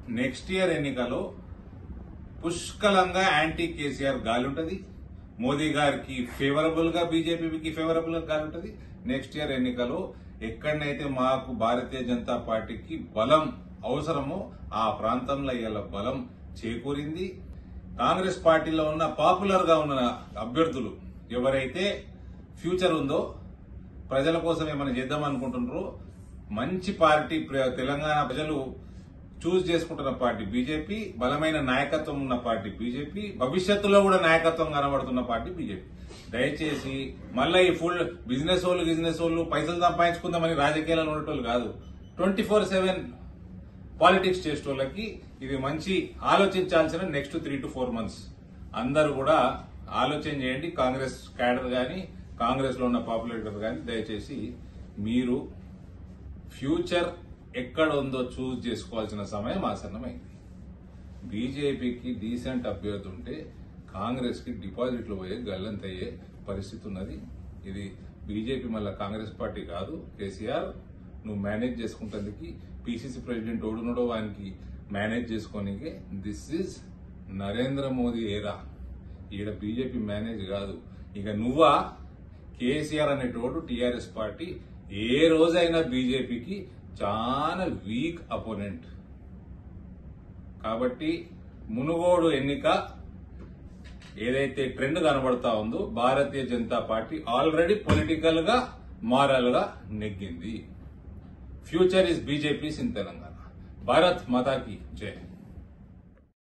next year ఎన్నికలో పుష్కలంగా anti KCR గాలి ఉంటది మోదీ గారికి ఫేవరబుల్ గా బీజేపీకి ఫేవరబుల్ గా గాలి ఉంటది నెక్స్ట్ ఇయర్ ఎన్నికలో ఎక్కడనైతే మాకు భారతీయ జనతా పార్టీకి బలం అవసరమో ఆ ప్రాంతంలో ఇవాళ బలం చేకూరింది కాంగ్రెస్ పార్టీలో ఉన్న పాపులర్ గా ఉన్న అభ్యర్థులు ఎవరైతే ఫ్యూచర్ ఉందో ప్రజల కోసం ఏమైనా చేద్దాం అనుకుంటున్నారో మంచి పార్టీ ప్ర- తెలంగాణ ప్రజలు చూస్ చేసుకుంటున్న పార్టీ బీజేపీ బలమైన నాయకత్వం ఉన్న పార్టీ బీజేపీ భవిష్యత్తులో కూడా నాయకత్వం కనబడుతున్న పార్టీ బీజేపీ దయచేసి మళ్ళీ ఈ ఫుల్ బిజినెస్ వాళ్ళు బిజినెస్ వాళ్ళు పైసలు సంపాదించుకుందామని రాజకీయాల్లో ఉండేటోళ్ళు కాదు ట్వంటీ ఫోర్ సెవెన్ పాలిటిక్స్ చేసేటోళ్ళకి ఇది మంచి ఆలోచించాల్సిన next three to four months అందరూ కూడా ఆలోచన చేయండి కాంగ్రెస్ క్యాడర్ కానీ కాంగ్రెస్ లో ఉన్న పాపులేటర్ కానీ దయచేసి మీరు ఫ్యూచర్ ఎక్కడ ఉందో చూస్ చేసుకోవాల్సిన సమయం ఆసన్నమైంది బీజేపీకి డీసెంట్ అభ్యర్థి ఉంటే కాంగ్రెస్ కి డిపాజిట్లు పోయే గల్లంతయ్యే పరిస్థితి ఉన్నది ఇది బీజేపీ మళ్ళీ కాంగ్రెస్ పార్టీ కాదు కేసీఆర్ నువ్వు మేనేజ్ చేసుకుంటందుకు పిసిసి ప్రెసిడెంట్ ఓడునడో వానికి మేనేజ్ చేసుకోనికే దిస్ ఇస్ నరేంద్ర మోదీ ఏరా ఈడ బీజేపీ మేనేజ్ కాదు ఇక నువ్వా కేసీఆర్ అనేటోడు టీఆర్ఎస్ పార్టీ ఏ రోజైనా బీజేపీకి చాలా వీక్ అపోనెంట్ కాబట్టి మునుగోడు ఎన్నిక ఏదైతే ట్రెండ్ కనబడతా ఉందో Bharatiya Janata party already political గా మారల్ గా నెగ్గింది future is BJP's in Telangana Bharat మాతాకి జై